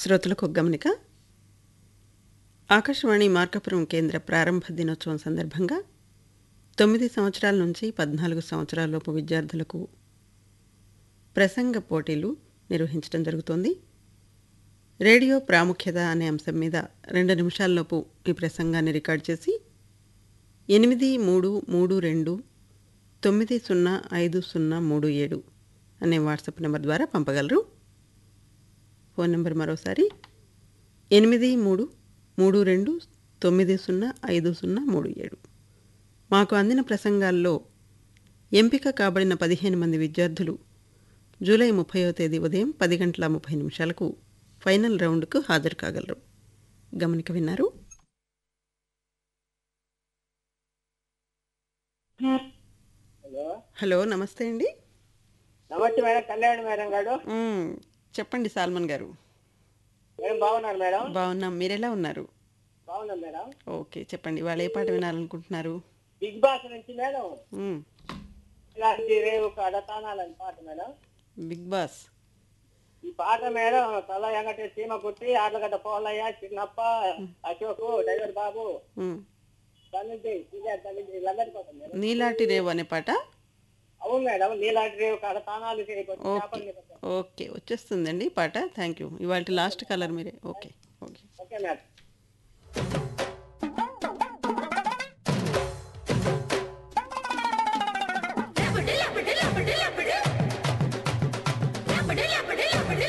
శ్రోతలకు ఒక గమనిక ఆకాశవాణి మార్కాపురం కేంద్ర ప్రారంభ దినోత్సవం సందర్భంగా తొమ్మిది సంవత్సరాల నుంచి పద్నాలుగు సంవత్సరాలలోపు విద్యార్థులకు ప్రసంగ పోటీలు నిర్వహించడం జరుగుతోంది రేడియో ప్రాముఖ్యత అనే అంశం మీద రెండు నిమిషాల్లోపు ఈ ప్రసంగాన్ని రికార్డ్ చేసి ఎనిమిది మూడు మూడు రెండు తొమ్మిది సున్నా ఐదు సున్నా మూడు ఏడు అనే వాట్సాప్ నెంబర్ ద్వారా పంపగలరు ఫోన్ నెంబర్ మరోసారి ఎనిమిది మూడు మూడు రెండు తొమ్మిది సున్నా ఐదు సున్నా మూడు ఏడు మాకు అందిన ప్రసంగాల్లో ఎంపిక కాబడిన పదిహేను మంది విద్యార్థులు జూలై ముప్పైవ తేదీ ఉదయం పది గంటల ముప్పై నిమిషాలకు ఫైనల్ రౌండ్కు హాజరు కాగలరు గమనిక విన్నారు హలో హలో నమస్తే అండి నమస్తే మేడం కళ్యాణ్ మేడం గారు మ్మ్, చెప్పండి సాల్మన్ గారు మేడం బాగున్నారు మేడం బాగున్నాం మీరెలా ఉన్నారు బాగున్నాం మేడం ఓకే చెప్పండి వాళ్ళు ఏ పాట వినాలనుకుంటున్నారు బిగ్ బాస్ నుంచి మేడం మ్మ్, ఇలాంటి రేవు కడతానాలని పాట మేడం బిగ్ బాస్ ఈ పాట మేడం తల ఎంగటే సీమ కుట్టి ఆర్లగడ్డ పోలయ్య చిన్నప్ప అశోక్ డ్రైవర్ బాబు మ్మ్. తల్లింటి వీళ్ళందరి కోసం మేడం నీలాటి రేవు అనే పాట అవును మేడం నీలాంటి రేవు కడతానాలు చేయబోతు ఓకే ఓకే వచ్చేస్తుందండి పాట థ్యాంక్ యూ ఇవాళ లాస్ట్ కలర్ మీరే ఓకే ఓకే ఓకే మేడం